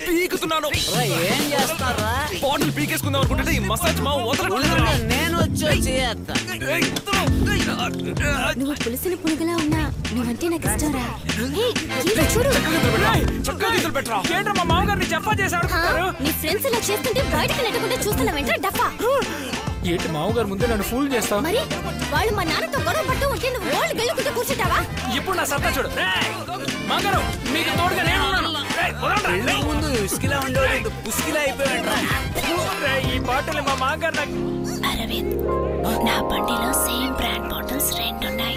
పీకుతున్నాను రా, ఏం చేస్తారా బాటిల్ పీకేసుకుందాం అనుకుంటే ఈ మసాజ్ మా వదలట్లేదురా. నేను వచ్చి చేస్తా ఏయ్, వదలు. నువ్వు పులిసిన పునుగులా ఉన్నా నువ్వంటే నాకు ఇష్టం రా హే, ఇలా చూడు ఏయ్, చక్కగా గీతలు పెట్టరా ఏంట్రా మా మామగారిని చెప్పా చేసి హా, ఆడుకుంటారు నీ ఫ్రెండ్స్ ఇలా చేస్తుంటే బయటకు నెట్టకుండా చూస్తున్నావేంట్రా డఫా ఏంటి మామగారు ముందే నన్ను ఫూల్ చేస్తావు మరి వాళ్ళు మా నాన్నతో గొడవ పట్టు ఉంటే నువ్వు వాళ్ళు గెలుకుంటూ కూర్చుంటావా ఇప్పుడు నా సత్తా చూడు రేయ్, మామగారు మీకు తోడుగా నేను ఉన్నాను. రేయ్, వదలండ్రా. పెళ్ళి ముందు ఇసుకిలా ఉండేవాడు ఇప్పుడు పుస్కిలా అయిపోయాడు రేయ్, ఈ బాటిల్ మా మామగారు నాకు అరవింద్ నా బండిలో సేమ్ బ్రాండ్ బాటిల్స్ రెండు ఉన్నాయి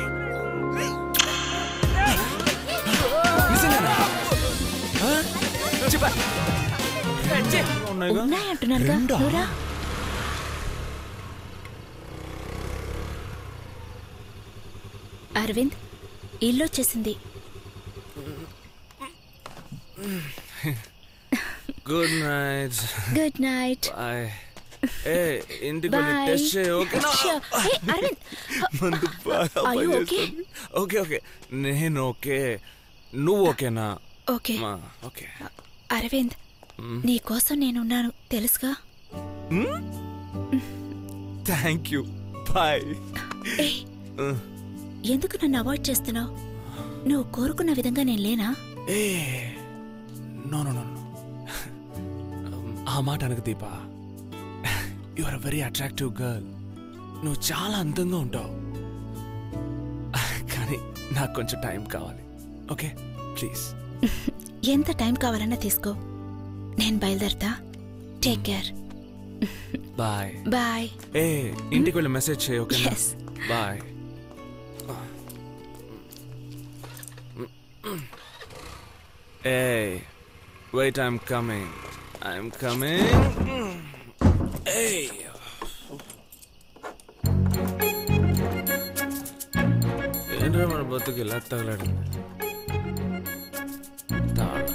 నిజంగానా? ఆ? చెప్పా. రేయ్, ఛీ. ఉన్నాయిగా? ఉన్నాయి అంటున్నారుగా రెండా? నువ్వురా. అరవింద్ ఇల్లు వచ్చేసింది good night good night bye ఏ ఇంటికి వెళ్ళి బాయ్ టెస్ట్ చేయి ఓకేనా అరవింద్ మందు బాగా Are you okay? పనిచేస్తుంది. ఓకే ఓకే నేను ఓకే నువ్వు ఓకేనా ఓకే మా, ఓకే అరవింద్ నీ కోసం నేనున్నాను తెలుసుగా థ్యాంక్ యూ బాయ్ ఏయ్, ఎందుకు నన్ను అవాయిడ్ చేస్తున్నావు నువ్వు కోరుకున్న విధంగా నేను లేనా ఏ నో నో నో ఆ మాట అనకు Deepa you are very attractive girl నువ్వు చాలా అందంగా ఉంటావు కానీ నాకు కొంచెం టైం కావాలి ఓకే ప్లీజ్ ఎంత టైం కావాలన్నా తీసుకో నేను బయలుదేరతా టేక్ కేర్ బాయ్ బాయ్ ఏ ఇంటికి వెళ్ళి మెసేజ్ చేయి ఓకే Yes. బాయ్ ఏ wait I'm coming I'm coming ఏ ఏంట్రా మన బతుకు ఇలా తగలాడింది తాళం.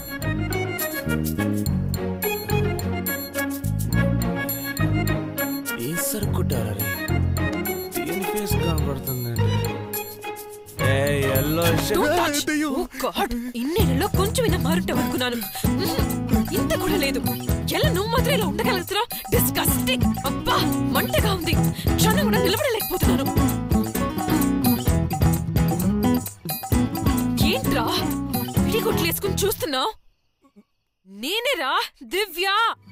ఏం సరుకుంటారా రే దీని ఫేస్ కనబడుతుందండి ఏ ఎల్లో ఇన్నేళ్ళలో కొంచెం ఇలా మారుంటావు అనుకున్నాను ఇంత కూడా లేదు ఎలా నువ్వు మాత్రం ఇలా ఉండగలుగుతున్నావు డిస్కస్టింగ్ అబ్బా మంటగా ఉంది క్షణం కూడా నిలబడలేకపోతున్నాను ఏంట్రా పిడిగుట్లు వేసుకుని చూస్తున్నావు నేనేరా దివ్య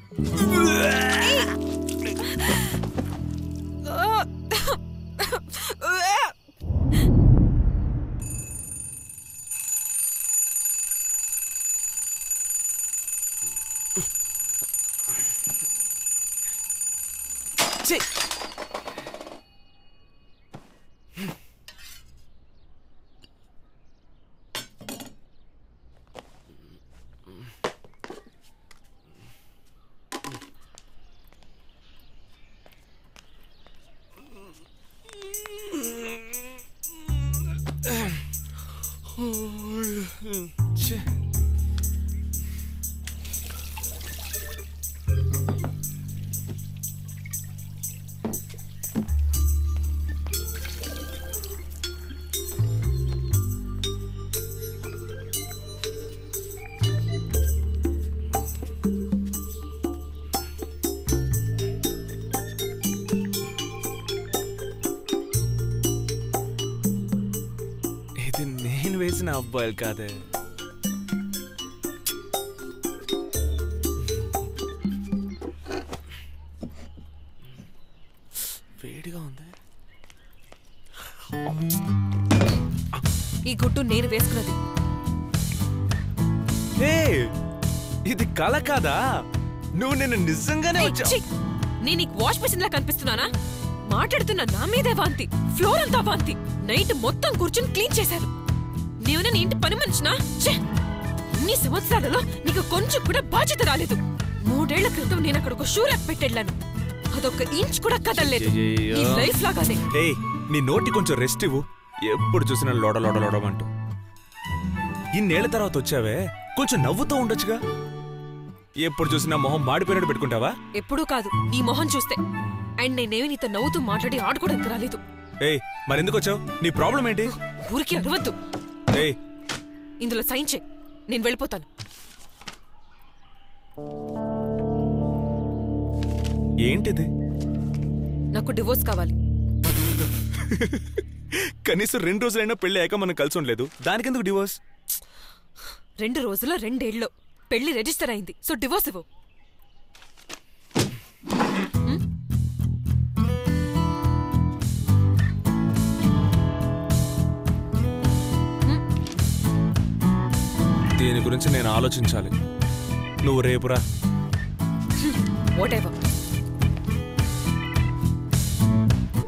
ఇది నేను వేసిన అబ్బాయిలు కాదే వేడిగా ఉంది ఈ గుట్టు నేను వేసుకున్నది హే ఇది కల కాదా నువ్వు నేను నిజంగానే ఏయ్, వచ్చా ఛీ! నేను నీకు వాష్ మెషిన్ లా కనిపిస్తున్నానా మాట్లాడుతున్న నా మీదే వాంతి ఫ్లోర్ అంతా వాంతి నైట్ మొత్తం కూర్చుని క్లీన్ చేశాను నేను నీ ఇంటి పని మనిషినా ఛే! ఇన్ని సంవత్సరాలలో నీకు కొంచెం కూడా బాధ్యత రాలేదు మూడేళ్ల క్రితం నేను అక్కడ ఒక షూ ర్యాక్ పెట్టెళ్ళాను అదొక ఇంచ్ కూడా కదలలేదు అయ్యయ్యో. నీ లైఫ్ లాగానే ఏయ్ నీ నోటి కొంచెం రెస్ట్ ఇవ్వు ఎప్పుడు చూసినా లోడ లోడ లోడమంటూ ఇన్నేళ్ల తర్వాత వచ్చావే కొంచెం నవ్వుతూ ఉండొచ్చుగా ఎప్పుడు చూసినా మొహం మాడిపోయినట్టు పెట్టుకుంటావా ఎప్పుడూ కాదు నీ మొహం చూస్తే అండ్ నేనేమి నీతో నవ్వుతూ మాట్లాడి ఆడుకోవడానికి రాలేదు ఏయ్ మరెందుకు వచ్చావు నీ ప్రాబ్లం ఏంటి ఊరికి అరవద్దు ఏయ్ ఇందులో సైన్ చే నేను వెళ్ళిపోతాను ఏంటిది నాకు డివోర్స్ కావాలి కనీసం రెండు రోజులైనా పెళ్లి అయ్యాక మనం కలిసి ఉండలేదు దానికెందుకు డివోర్స్ రెండు రోజుల రెండేళ్ళు పెళ్లి రిజిస్టర్ అయింది సో డివోర్స్ ఇవ్వు దీని గురించి నేను ఆలోచించాలి నువ్వు రేపురా వాట్ ఎవర్